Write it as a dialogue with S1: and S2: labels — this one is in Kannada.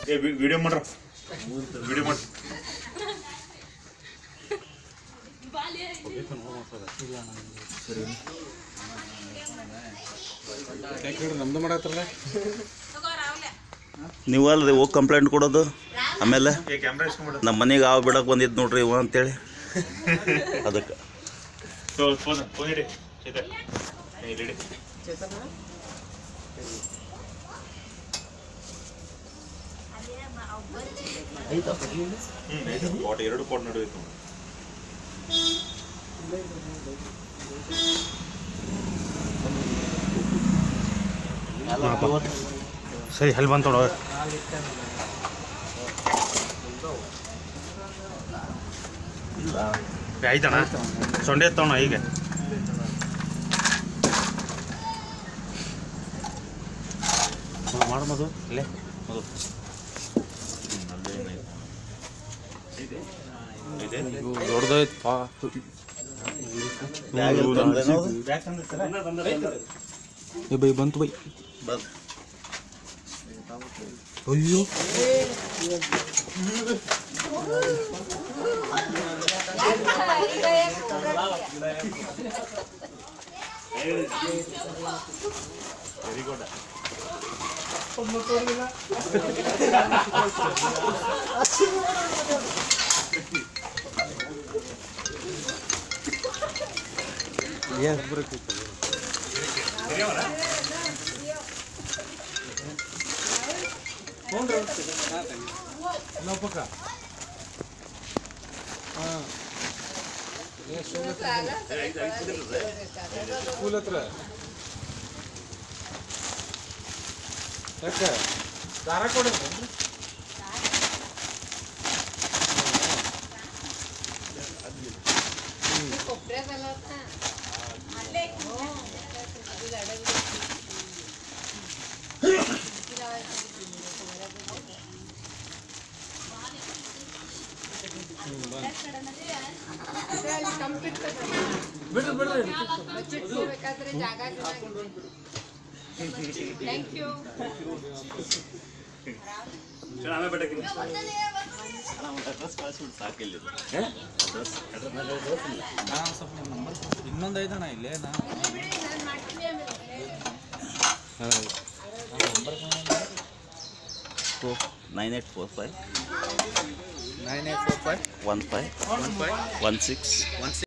S1: ಏ ವಿಡಿಯೋ ಮಾಡ್ರ ವಿಡಿಯೋ ಮಾಡ್ರಿ
S2: ನಮ್ದು ಮಾಡತ್ತಾರಲ್ಲ
S3: ನೀವು ಅಲ್ರಿ ಹೋಗಿ ಕಂಪ್ಲೇಂಟ್ ಕೊಡೋದು ಆಮೇಲೆ
S1: ಏ ಕ್ಯಾಮ್ರಾ ಇಸ್ಕೊಂಬಿಡ
S3: ನಮ್ಮ ಮನೆಗೆ ಆವ್ ಬಿಡಕ್ಕೆ ಬಂದಿದ್ದು ನೋಡ್ರಿ ಇವ ಅಂತೇಳಿ ಅದಕ್ಕೆ
S1: ಫೋನ್ ಫೋನ್ ಇಡಿ ಚೇತನ್ ಏ, ಇಲ್ಲಿ ಇಡಿ ಹ್ಮ್ ಐತೆ. ಪಾಟ್ ಎರಡು ಪಾಟ್ ನಡುವೆ ಐತೆ ನೋಡಿ.
S2: ಸರಿ ಅಲ್ಲಿ ಬಂತು ನೋಡು ಆಯ್ತಣ್ಣ ಸೊಂಡೆ ಎತ್ತವಣ ಈಗ ಮಾಡು ಮದು ಇಲ್ಲೇ ಮದು ದೊಡ್ಡದೈತ್ ಪಾ ಏ ಬೈ ಬಂತು ಬೈ ಅಯ್ಯೋ ಸ್ಕೂಲ್ ಹತ್ರ ಯಾಕೆ ದಾರ ಕೊಡೋದು ಇನ್ನೊಂದು ಐದಣ ಇಲ್ಲೇ ನಾ
S3: nine eight four five
S2: nine eight four five
S3: one five
S2: one five
S3: one six
S2: one